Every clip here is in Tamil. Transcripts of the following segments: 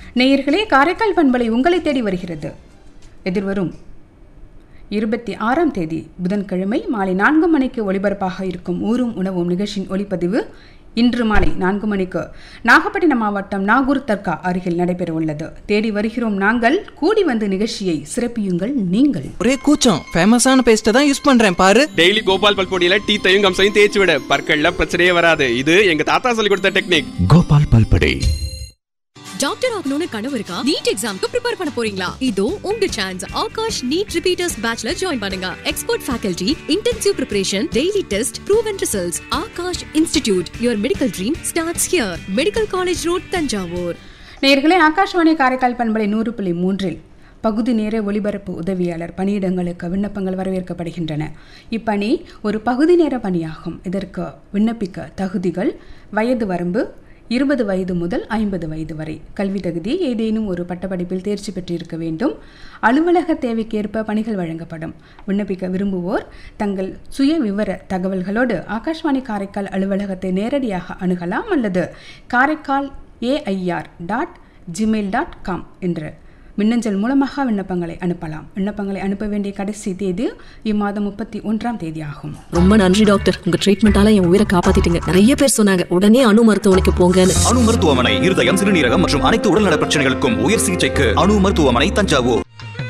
நேயர்களே காரைக்கால் பண்பலை உங்களை தேடி வருகிறது எதிர்வரும் இருபத்தி ஆறாம் தேதி புதன்கிழமை மாலை நான்கு மணிக்கு ஒளிபரப்பாக இருக்கும் ஊரும் உணவும் நிகழ்ச்சியின் ஒளிப்பதிவு இன்று மாலை நான்கு மணிக்கு நாகப்பட்டினம் மாவட்டம் நாகூர் தர்கா அருகில் நடைபெறவுள்ளது தேடி வருகிறோம் நாங்கள் கூடி வந்து நிகழ்ச்சியை சிறப்பியுங்கள் நீங்கள் ஒரே கூச்சம் ஃபேமஸான பேஸ்ட்டை தான் யூஸ் பண்றேன் பாரு டெய்லி கோபால் பல்பொடியில டீத்தையும் கம்சையும் தேய்ச்சி விட பற்கள்ல பிரச்சனையே வராது இது எங்க தாத்தா சொல்லி கொடுத்த டெக்னிக் கோபால் பல்படே டாக்டர் ஆகணும்னு கனவு இருக்கா நீட் எக்ஸாம்க்கு ப்ரிப்பேர் பண்ண போறீங்களா இதோ உங்க சான்ஸ் ஆகாஷ் நீட் ரிப்பீட்டர்ஸ் பேட்ச்ல ஜாயின் பண்ணுங்க expert faculty intensive preparation daily test proven results Aakash institute your medical dream starts here medical college road Thanjavur நேயர்களே ஆகாஷ்வாணி காரைக்கால் பண்பலை நூறு புள்ளி மூன்றில் பகுதி நேர ஒலிபரப்பு உதவியாளர் பணியிடங்களுக்கு விண்ணப்பங்கள் வரவேற்கப்படுகின்றன இப்பணி ஒரு பகுதி நேர பணியாகும் இதற்கு விண்ணப்பிக்க தகுதிகள் வயது வரம்பு இருபது வயது முதல் ஐம்பது வயது வரை கல்வி தகுதி ஏதேனும் ஒரு பட்டப்படிப்பில் தேர்ச்சி பெற்றிருக்க வேண்டும் அலுவலக தேவைக்கேற்ப பணிகள் வழங்கப்படும் விண்ணப்பிக்க விரும்புவோர் தங்கள் சுய விவர தகவல்களோடு ஆகாஷ்வாணி காரைக்கால் அலுவலகத்தை நேரடியாக அணுகலாம் அல்லது Karaikal AIR dot Gmail dot com என்ற மின்னஞ்சல் மூலமாக விண்ணப்பங்களை அனுப்பலாம் விண்ணப்பங்களை அனுப்ப வேண்டிய கடைசி தேதி இம்மாதம் முப்பத்தி ஒன்றாம் தேதி ஆகும் ரொம்ப நன்றி டாக்டர் உங்க ட்ரீட்மெண்டால என் உயிரை காப்பாத்திட்டீங்க நிறைய பேர் சொன்னாங்க உடனே அணு மருத்துவமனைக்கு போங்கன்னு அணு மருத்துவமனை இருதயம் சிறுநீரகம் மற்றும் அனைத்து உடல்நல பிரச்சனைகளுக்கும் உயர் சிகிச்சைக்கு அணு மருத்துவமனை தஞ்சாவூர்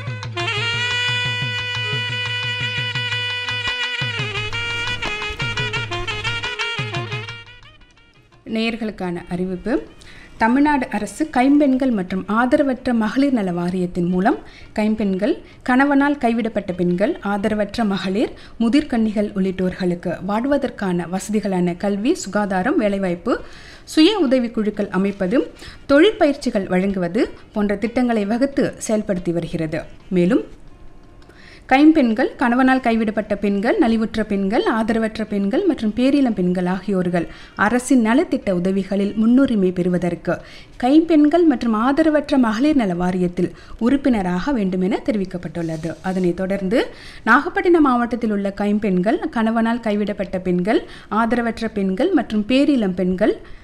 நேயர்களுக்கான அறிவிப்பு தமிழ்நாடு அரசு கைம்பெண்கள் மற்றும் ஆதரவற்ற மகளிர் நல வாரியத்தின் மூலம் கைம்பெண்கள் கணவனால் கைவிடப்பட்ட பெண்கள் ஆதரவற்ற மகளிர் முதிர்கன்னிகள் உள்ளிட்டோர்களுக்கு வாழ்வதற்கான வசதிகளான கல்வி சுகாதாரம் வேலைவாய்ப்பு சுய உதவிக்குழுக்கள் அமைப்பது தொழிற்பயிற்சிகள் வழங்குவது போன்ற திட்டங்களை வகுத்து செயல்படுத்தி வருகிறது மேலும் கைம்பெண்கள் கணவனால் கைவிடப்பட்ட பெண்கள் நலிவுற்ற பெண்கள் ஆதரவற்ற பெண்கள் மற்றும் பேரிளம் பெண்கள் ஆகியோர்கள் அரசின் நலத்திட்ட உதவிகளில் முன்னுரிமை பெறுவதற்கு கைம்பெண்கள் மற்றும் ஆதரவற்ற மகளிர் நல வாரியத்தில் உறுப்பினராக வேண்டும் என தெரிவிக்கப்பட்டுள்ளது அதனைத் தொடர்ந்து நாகப்பட்டினம் மாவட்டத்தில் உள்ள கைம்பெண்கள் கணவனால் கைவிடப்பட்ட பெண்கள் ஆதரவற்ற பெண்கள் மற்றும் பேரிளம் பெண்கள்